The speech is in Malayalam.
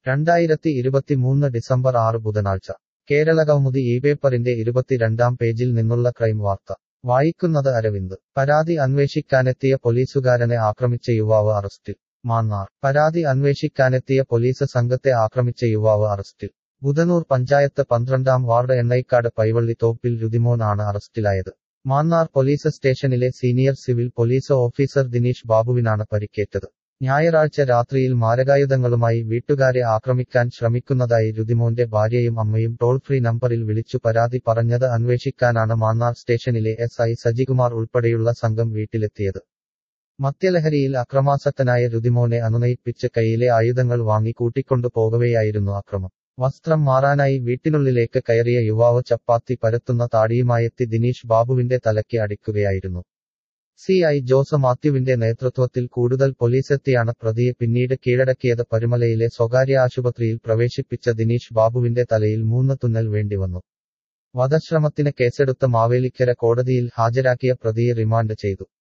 രണ്ടായിരത്തി ഇരുപത്തിമൂന്ന് ഡിസംബർ ആറ് ബുധനാഴ്ച കേരള കൗമുദി ഈ പേപ്പറിന്റെ ഇരുപത്തിരണ്ടാം പേജിൽ നിന്നുള്ള ക്രൈം വാർത്ത വായിക്കുന്നത് അരവിന്ദ് പരാതി അന്വേഷിക്കാനെത്തിയ പോലീസുകാരനെ ആക്രമിച്ച യുവാവ് അറസ്റ്റിൽ മാന്നാർ പരാതി അന്വേഷിക്കാനെത്തിയ പോലീസ് സംഘത്തെ ആക്രമിച്ച യുവാവ് അറസ്റ്റിൽ ബുധനൂർ പഞ്ചായത്ത് പന്ത്രണ്ടാം വാർഡ് എണ്ണൈക്കാട് പൈവള്ളി തോപ്പിൽ രുതിമോൻ ആണ് അറസ്റ്റിലായത് മാന്നാർ പോലീസ് സ്റ്റേഷനിലെ senior civil police officer Dineesh ബാബുവിനാണ് പരിക്കേറ്റത് ഞായറാഴ്ച രാത്രിയിൽ മാരകായുധങ്ങളുമായി വീട്ടുകാരെ ആക്രമിക്കാൻ ശ്രമിക്കുന്നതായി രുതിമോന്റെ ഭാര്യയും അമ്മയും ടോൾ ഫ്രീ നമ്പറിൽ വിളിച്ചു പരാതി പറഞ്ഞത് അന്വേഷിക്കാനാണ് മാന്നാർ സ്റ്റേഷനിലെ എസ് ഐ സജികുമാർ ഉൾപ്പെടെയുള്ള സംഘം വീട്ടിലെത്തിയത് മദ്യലഹരിയിൽ അക്രമാസക്തനായ രുതിമോനെ അനുനയിപ്പിച്ച് കയ്യിലെ ആയുധങ്ങൾ വാങ്ങി കൂട്ടിക്കൊണ്ടു പോകവെയായിരുന്നു അക്രമം വസ്ത്രം മാറാനായി വീട്ടിനുള്ളിലേക്ക് കയറിയ യുവാവ് ചപ്പാത്തി പരത്തുന്ന താടിയുമായെത്തി ദിനീഷ് ബാബുവിന്റെ തലയ്ക്ക് അടിക്കുകയായിരുന്നു സി ഐ ജോസ് മാത്യുവിന്റെ നേതൃത്വത്തിൽ കൂടുതൽ പോലീസെത്തിയാണ് പ്രതിയെ പിന്നീട് കീഴടക്കിയത് പരുമലയിലെ സ്വകാര്യ ആശുപത്രിയിൽ പ്രവേശിപ്പിച്ച ദിനീഷ് ബാബുവിന്റെ തലയിൽ മൂന്ന് തുന്നൽ വേണ്ടിവന്നു വധശ്രമത്തിന് കേസെടുത്ത മാവേലിക്കര കോടതിയിൽ ഹാജരാക്കിയ പ്രതിയെ റിമാൻഡ് ചെയ്തു